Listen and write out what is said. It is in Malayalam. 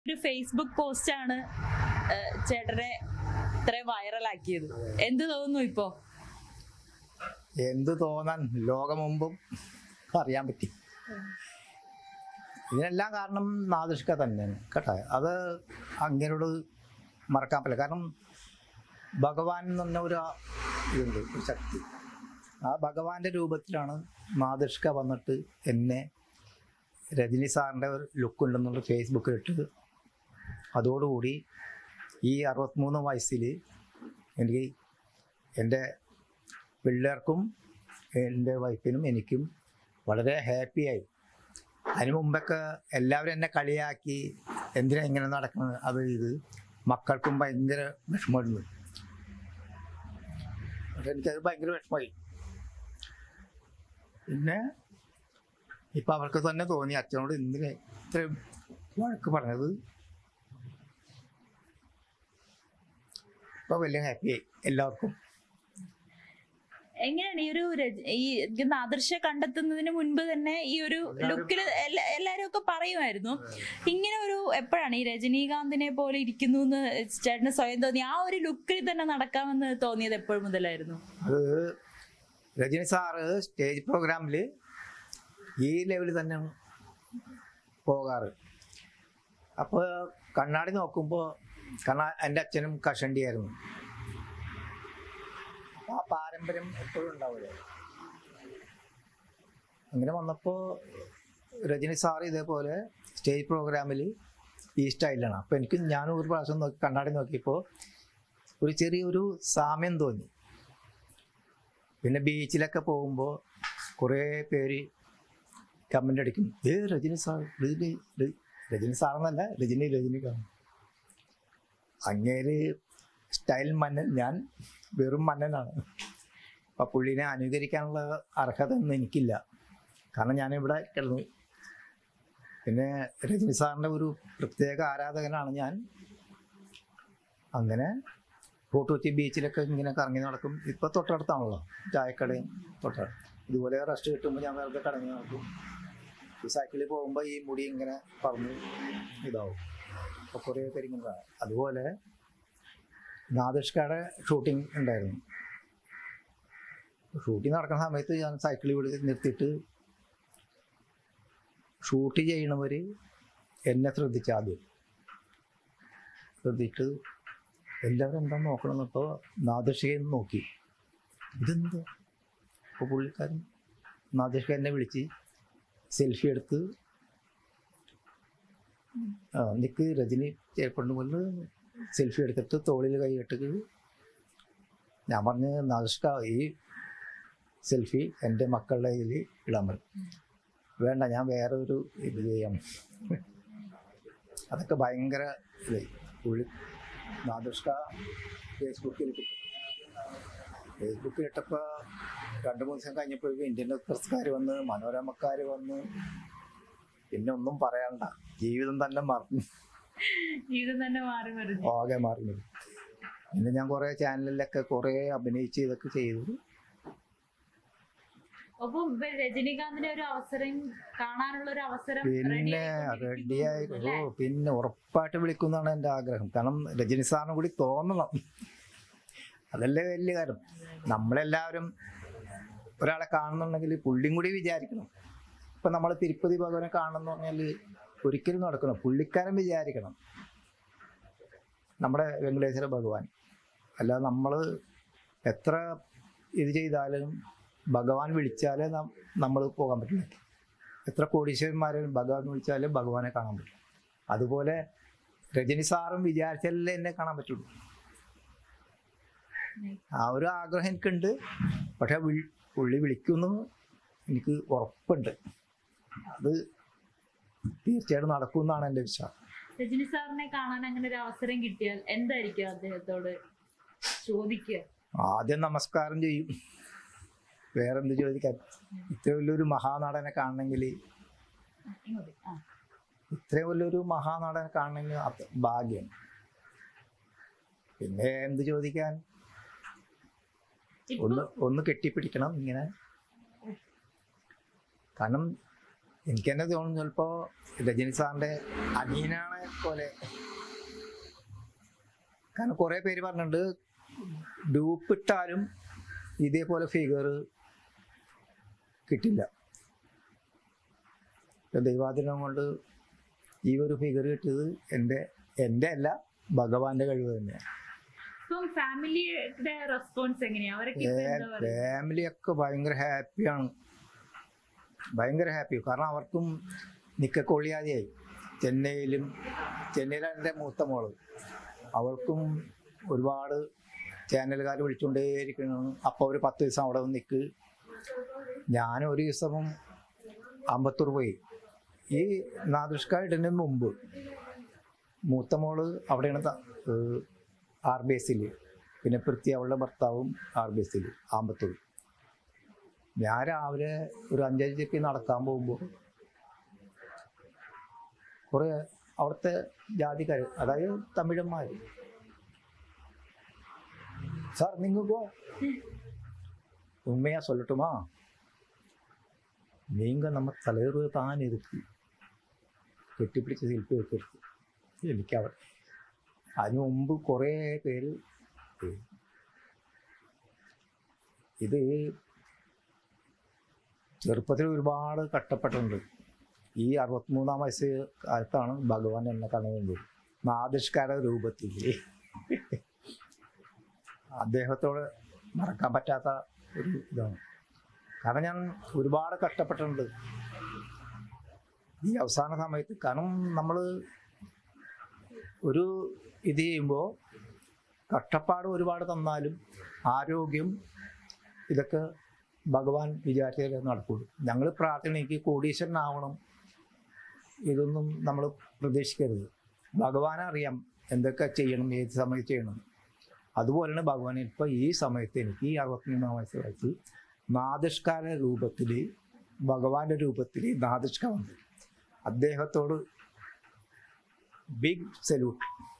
ഒരു ഫേസ്ബുക്ക് പോസ്റ്റ് ആണ് ചേട്ടനെ ഇത്ര വൈറലാക്കിയത് എന്ത് തോന്നുന്നു ഇപ്പോ എന്ത് തോന്നാൻ ലോകം മുമ്പും അറിയാൻ പറ്റി ഇതിനെല്ലാം കാരണം നാദിഷ്ക തന്നെയാണ് കേട്ടോ അത് അങ്ങനോട് മറക്കാൻ പറ്റില്ല കാരണം ഭഗവാൻ എന്ന് പറഞ്ഞ ഒരു ഇതുണ്ട് ഒരു ശക്തി ആ ഭഗവാന്റെ രൂപത്തിലാണ് നാദിഷ്ക വന്നിട്ട് എന്നെ രജനി സാറിൻ്റെ ഒരു ലുക്ക് ഉണ്ടെന്നുള്ള ഫേസ്ബുക്കിൽ ഇട്ട് അതോടുകൂടി ഈ അറുപത്തിമൂന്ന് വയസ്സിൽ എനിക്ക് എൻ്റെ പിള്ളേർക്കും എൻ്റെ വൈഫിനും എനിക്കും വളരെ ഹാപ്പിയായി അതിന് മുമ്പൊക്കെ എല്ലാവരും എന്നെ കളിയാക്കി എന്തിനാ ഇങ്ങനെ നടക്കുന്നത് അത് ഇത് മക്കൾക്കും ഭയങ്കര വിഷമമായിരുന്നു പക്ഷെ എനിക്കത് ഭയങ്കര വിഷമമായി പിന്നെ ഇപ്പം അവർക്ക് തന്നെ തോന്നി അച്ഛനോട് എന്തിനാ ഇത്രയും വഴക്ക് പറഞ്ഞത് ഇപ്പം വലിയ ഹാപ്പിയായി എല്ലാവർക്കും എങ്ങനെയാണ് ഈ ഒരു രച- ഈ എനിക്ക് നാദൃശ കണ്ടെത്തുന്നതിന് മുൻപ് തന്നെ ഈ ഒരു ലുക്കിൽ എല്ലാരും ഒക്കെ പറയുമായിരുന്നു ഇങ്ങനെ ഒരു എപ്പോഴാണ് ഈ രജനീകാന്തിനെ പോലെ ഇരിക്കുന്നു എന്ന് ചേട്ടന് സ്വയം തോന്നി ആ ഒരു ലുക്കിൽ തന്നെ നടക്കാമെന്ന് തോന്നിയത് എപ്പോഴും മുതലായിരുന്നു അത് രജനി സാറ് സ്റ്റേജ് പ്രോഗ്രാമിൽ ഈ ലെവലിൽ തന്നെ പോകാറ് അപ്പോൾ കണ്ണാടി നോക്കുമ്പോൾ കണ്ണാ എൻ്റെ അച്ഛനും കഷണ്ടിയായിരുന്നു അപ്പോൾ ആ പാരമ്പര്യം എപ്പോഴും ഉണ്ടാവില്ലേ അങ്ങനെ വന്നപ്പോൾ രജനി സാറ് ഇതേപോലെ സ്റ്റേജ് പ്രോഗ്രാമിൽ ഈ സ്റ്റൈലാണ് അപ്പോൾ എനിക്ക് ഞാൻ ഒരു പ്രാവശ്യം നോക്കി കണ്ണാടി നോക്കിയപ്പോൾ ഒരു ചെറിയൊരു സാമ്യം തോന്നി പിന്നെ ബീച്ചിലൊക്കെ പോകുമ്പോൾ കുറേ പേര് കമൻ്റ് അടിക്കും ഏ രജനി സാർ രജനി ര- രജനി സാറെന്നല്ല രജനി രജനികാന്ത് അങ്ങേര് സ്റ്റൈൽ മന്നൻ ഞാൻ വെറും മന്നനാണ് അപ്പം പുള്ളിനെ അനുകരിക്കാനുള്ള അർഹത ഒന്നും എനിക്കില്ല കാരണം ഞാനിവിടെ കിടന്നു പിന്നെ രജനി സാറിൻ്റെ ഒരു പ്രത്യേക ആരാധകനാണ് ഞാൻ അങ്ങനെ ഫോട്ടോച്ചി ബീച്ചിലൊക്കെ ഇങ്ങനെ കറങ്ങി നടക്കും ഇപ്പൊ തൊട്ടടുത്താണല്ലോ ചായക്കടയും തൊട്ടടുത്ത് ഇതുപോലെ റെസ്റ്റ് കിട്ടുമ്പോൾ ഞാൻ വെറുതെ കറങ്ങി നടക്കും ഈ സൈക്കിളിൽ പോകുമ്പോൾ ഈ മുടി ഇങ്ങനെ പറന്ന് ഇതാവും അപ്പോൾ കുറേ പേര് ഇങ്ങനെ കാണും. അതുപോലെ നാദിഷ്കയുടെ ഷൂട്ടിംഗ് ഉണ്ടായിരുന്നു ഷൂട്ടിംഗ് നടക്കുന്ന സമയത്ത് ഞാൻ സൈക്കിളിൽ വിളി നിർത്തിയിട്ട് ഷൂട്ട് ചെയ്യണവർ എന്നെ ശ്രദ്ധിച്ചു ആദ്യം ശ്രദ്ധിച്ചിട്ട് എല്ലാവരും എന്താ നോക്കണം ഇപ്പോൾ നാദൃഷികയെന്ന് നോക്കി ഇതെന്താ അപ്പോൾ പുള്ളിക്കാരൻ നാദൃഷിക എന്നെ വിളിച്ച് സെൽഫി എടുത്ത് ആ നിക്ക് രജനി ചേർപ്പണ്ട് മുന്നിൽ സെൽഫി എടുത്തിട്ട് തോളിൽ കൈ ഇട്ടിട്ട് ഞാൻ പറഞ്ഞ് നാദൃഷിക ഈ സെൽഫി എൻ്റെ മക്കളുടെ കയ്യിൽ ഇടാൻ പറ്റും വേണ്ട ഞാൻ വേറെ ഒരു ഇത് ചെയ്യാം അതൊക്കെ ഭയങ്കര ഇതായി പുള്ളി നാദൃഷ്ക ഫേസ്ബുക്കിൽ കിട്ടും ഫേസ്ബുക്കിൽ ഇട്ടപ്പോൾ രണ്ട് മൂന്ന് ദിവസം കഴിഞ്ഞപ്പോഴേക്കും ഇന്ത്യൻ എക്സ്പ്രസ്സുകാർ വന്ന് മനോരമക്കാർ വന്ന് പിന്നെ ഒന്നും പറയണ്ട ജീവിതം തന്നെ മറന്നു ഇത് തന്നെ മാറി വരുന്നു ആകെ മാറി പിന്നെ ഞാൻ കുറേ ചാനലിലൊക്കെ കുറേ അഭിനയിച്ച് ഇതൊക്കെ ചെയ്തു അപ്പം ഇപ്പൊ രജനീകാന്തിന്റെ ഒരു അവസരം കാണാനുള്ള ഒരു അവസരം പിന്നെ ready ആയിക്കൊണ്ടിരിക്കുന്നു റെഡിയായി ഓ അല്ലേ? പിന്നെ ഉറപ്പായിട്ട് വിളിക്കുന്നതാണ് എൻ്റെ ആഗ്രഹം കാരണം രജനി സാറിന് കൂടി തോന്നണം അതല്ലേ വലിയ കാര്യം നമ്മളെല്ലാവരും ഒരാളെ കാണുന്നുണ്ടെങ്കിൽ പുള്ളിയും കൂടി വിചാരിക്കണം ഇപ്പം നമ്മൾ തിരുപ്പതി ഭഗവാനെ കാണണമെന്ന് പറഞ്ഞാൽ ഒരിക്കലും നടക്കണം പുള്ളിക്കാരൻ വിചാരിക്കണം നമ്മുടെ വെങ്കടേശ്വര ഭഗവാൻ അല്ലാതെ നമ്മൾ എത്ര ഇത് ചെയ്താലും ഭഗവാൻ വിളിച്ചാലേ നമ്മൾ പോകാൻ പറ്റില്ല എത്ര കോടീശ്വരന്മാരും ഭഗവാൻ വിളിച്ചാലും ഭഗവാനെ കാണാൻ പറ്റും അതുപോലെ രജനി സാറും വിചാരിച്ചാലേ എന്നെ കാണാൻ പറ്റുള്ളൂ ആ ഒരു ആഗ്രഹം എനിക്കുണ്ട് പക്ഷെ വിൾ- പുള്ളി വിളിക്കുന്നു എനിക്ക് ഉറപ്പുണ്ട് അത് തീർച്ചയായിട്ടും നടക്കുമെന്നാണ് എൻ്റെ വിശ്വാസം രജനി സാറിനെ കാണാൻ അങ്ങനെ ഒരു അവസരം കിട്ടിയാൽ എന്തായിരിക്കും അദ്ദേഹത്തോട് ചോദിക്കുക ആദ്യം നമസ്കാരം ചെയ്യും വേറെന്ത് ചോദിക്കാൻ ഇത്ര വലിയൊരു മഹാനടനെ കാണണമെങ്കിൽ ഇങ്ങോട്ട് ആ ഇത്രയും വലിയൊരു മഹാനടനെ കാണണമെങ്കിൽ അത് ഭാഗ്യം പിന്നെ എന്ത് ചോദിക്കാൻ ഇപ്പൊ ഒന്ന് ഒന്ന് കെട്ടിപ്പിടിക്കണം ഇങ്ങനെ കാരണം എനിക്ക് തന്നെ തോന്നുന്നു ചിലപ്പോ രജനി സാറിന്റെ അനിയനാണ് പോലെ കാരണം കുറെ പേര് പറഞ്ഞിട്ടുണ്ട് ഡൂപ്പിട്ടാലും ഇതേപോലെ ഫിഗർ കിട്ടില്ല ഇപ്പൊ ദൈവാധീനം കൊണ്ട് ഈ ഒരു ഫിഗർ കിട്ടിയത് എൻ്റെ എൻ്റെ അല്ല ഭഗവാന്റെ കഴിവ് തന്നെയാണ് ഇപ്പം ഫാമിലിയുടെ റെസ്പോൺസ് എങ്ങനെയാ അവരൊക്കെ ഇപ്പൊ എന്താ പറയുക ഫാമിലിയൊക്കെ ഭയങ്കര ഹാപ്പിയാണ് ഭയങ്കര ഹാപ്പി കാരണം അവർക്കും നിക്കക്കൊള്ളിയാതെയായി ചെന്നൈയിലും ചെന്നൈയിലാണ് എൻ്റെ മൂത്ത മോള് അവൾക്കും ഒരുപാട് ചാനലുകാർ വിളിച്ചുകൊണ്ടേയിരിക്കുന്നു അപ്പോൾ ഒരു പത്ത് ദിവസം അവിടെ വന്ന് നിൽക്ക് ഞാൻ ഒരു ദിവസം അമ്പത്തൂർ പോയി ഈ നാദുഷ്ക ഇടുന്നതിന് മുമ്പ് മൂത്ത മോള് അവിടെയാണ് ത- ഏഹ് ആർ ബി എസിൽ പിന്നെ പൃഥ്വി അവളുടെ ഭർത്താവും ആർ ബി എസിൽ ആമ്പത്തൂർ ഞാൻ രാവിലെ ഒരു അഞ്ചഞ്ചക്ക് നടക്കാൻ പോകുമ്പോൾ കുറേ അവിടുത്തെ ജാതിക്കാർ അതായത് തമിഴന്മാർ സാർ നിങ്ങൾക്ക് ഉண்மையா சொல்லட்டுமா நீங்க நம்ம தலைவர் தான் இருக்கு കെട്ടിപ്പിടിച്ച് സെൽഫി വെക്കരുത് എനിക്ക് അവിടെ അതിനു മുമ്പ് കുറേ പേര് ഇത് ചെറുപ്പത്തിൽ ഒരുപാട് കഷ്ടപ്പെട്ടിട്ടുണ്ട് ഈ അറുപത്തിമൂന്നാം വയസ്സ് കാലത്താണ് ഭഗവാൻ എന്നെ കാണുന്നത് നാദിഷ്കാര രൂപത്തിൽ അദ്ദേഹത്തോട് മറക്കാൻ പറ്റാത്ത ഒരു ഇതാണ് കാരണം ഞാൻ ഒരുപാട് കഷ്ടപ്പെട്ടിട്ടുണ്ട് ഈ അവസാന സമയത്ത് കാരണം നമ്മൾ ഒരു ഇത് ചെയ്യുമ്പോൾ കഷ്ടപ്പാട് ഒരുപാട് തന്നാലും ആരോഗ്യം ഇതൊക്കെ ഭഗവാൻ വിചാരിച്ചാലേ നടക്കുള്ളൂ ഞങ്ങൾ പ്രാർത്ഥന എനിക്ക് കോടീശ്വരനാവണം ഇതൊന്നും നമ്മൾ പ്രതീക്ഷിക്കരുത് ഭഗവാനെ അറിയാം എന്തൊക്കെ ചെയ്യണം ഏത് സമയത്ത് ചെയ്യണം അതുപോലെയാണ് ഭഗവാൻ ഇപ്പം ഈ സമയത്ത് എനിക്ക് ഈ അറുപത്തിമൂന്നാം വയസ്സ് വയസ്സ് നാദിഷ്കാര രൂപത്തിൽ ഭഗവാന്റെ രൂപത്തിൽ നാദിഷ്ക വന്നു അദ്ദേഹത്തോട് ബിഗ് സല്യൂട്ട്